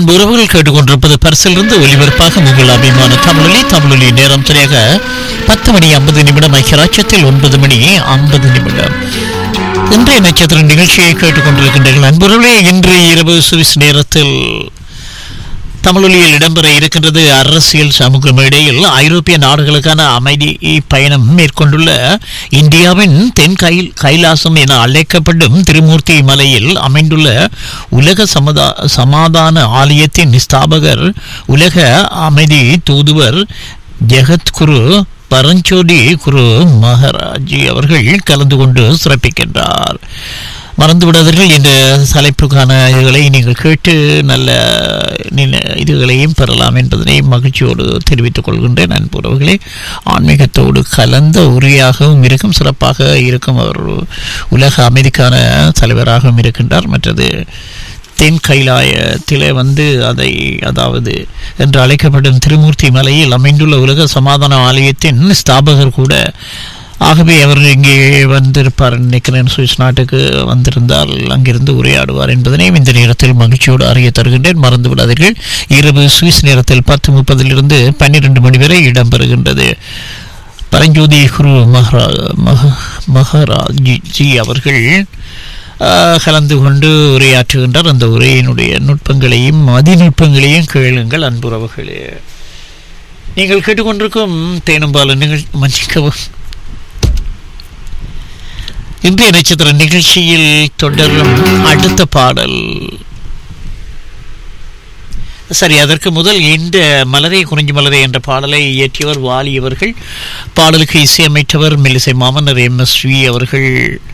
அன்பு உறவுகள் கேட்டுக்கொண்டிருப்பது பரிசிலிருந்து ஒலிபரப்பாக உங்கள் அபிமான தமிழொலி தமிழொலி நேரம் சரியாக பத்து மணி ஐம்பது நிமிடம் ஐக்கியராட்சத்தில் ஒன்பது மணி ஐம்பது நிமிடம் இன்றைய நட்சத்திர நிகழ்ச்சியை கேட்டுக்கொண்டிருக்கின்றீர்கள் அன்புறவுகளே இன்று இரவு சுவிஸ் நேரத்தில் தமிழொலியில் இடம்பெற இருக்கின்றது அரசியல் சமூக மேடையில் ஐரோப்பிய நாடுகளுக்கான அமைதி பயணம் மேற்கொண்டுள்ள இந்தியாவின் தென் கைல் கைலாசம் என அழைக்கப்படும் திருமூர்த்தி மலையில் அமைந்துள்ள உலக சமதா சமாதான ஆலயத்தின் ஸ்தாபகர் உலக அமைதி தூதுவர் ஜெகத்குரு பரஞ்சோதி குரு மகாராஜி அவர்கள் கலந்து கொண்டு சிறப்பிக்கின்றார் மறந்து விடாதீர்கள் இந்த தலைப்புக்கான இதுகளை நீங்கள் கேட்டு நல்ல நில- இதுகளையும் பெறலாம் என்பதனை மகிழ்ச்சியோடு தெரிவித்துக் கொள்கின்றேன் அன்புறவுகளே ஆன்மீகத்தோடு கலந்த உரையாகவும் இருக்கும் சிறப்பாக இருக்கும் அவர் உலக அமைதிக்கான தலைவராகவும் இருக்கின்றார் மற்றது தென் கைலாயத்திலே வந்து அதை அதாவது என்று அழைக்கப்படும் திருமூர்த்தி மலையில் அமைந்துள்ள உலக சமாதான ஆலயத்தின் ஸ்தாபகர் கூட ஆகவே அவர் இங்கே வந்திருப்பார் நினைக்கிறேன் சுவிஸ் நாட்டுக்கு வந்திருந்தால் அங்கிருந்து உரையாடுவார் என்பதனையும் இந்த நேரத்தில் மகிழ்ச்சியோடு அறிய தருகின்றேன் மறந்து விடாதீர்கள் இரவு சுவிஸ் நேரத்தில் பத்து முப்பதிலிருந்து பன்னிரண்டு மணி வரை இடம்பெறுகின்றது பரஞ்சோதி குரு மகரா மக மகாராஜி ஜி அவர்கள் ஆஹ், கலந்து கொண்டு உரையாற்றுகின்றார் அந்த உரையினுடைய நுட்பங்களையும் மதிநுட்பங்களையும் கேளுங்கள் அன்புறவுகளே நீங்கள் கேட்டுக்கொண்டிருக்கும் தேனும்பால நிகழ் மன்னிக்கவும் இன்றைய நட்சத்திர நிகழ்ச்சியில் தொடரும் அடுத்த பாடல் சரி அதற்கு முதல் இந்த மலரே குறிஞ்சி மலரே என்ற பாடலை இயற்றியவர் வாலி அவர்கள் பாடலுக்கு இசையமைத்தவர் மெல்லிசை மாமன்னர் எம் எஸ் வி அவர்கள்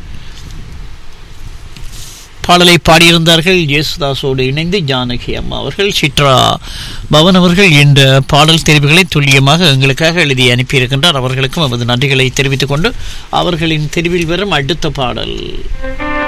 பாடலை பாடியிருந்தார்கள் இயேசுதாஸோடு இணைந்து ஜானகி அம்மா அவர்கள் சித்ரா பவன் அவர்கள் இந்த பாடல் தெரிவுகளை துல்லியமாக எங்களுக்காக எழுதி அனுப்பியிருக்கின்றார் அவர்களுக்கும் நமது நன்றிகளை தெரிவித்துக் கொண்டு அவர்களின் தெரிவில் வரும் அடுத்த பாடல்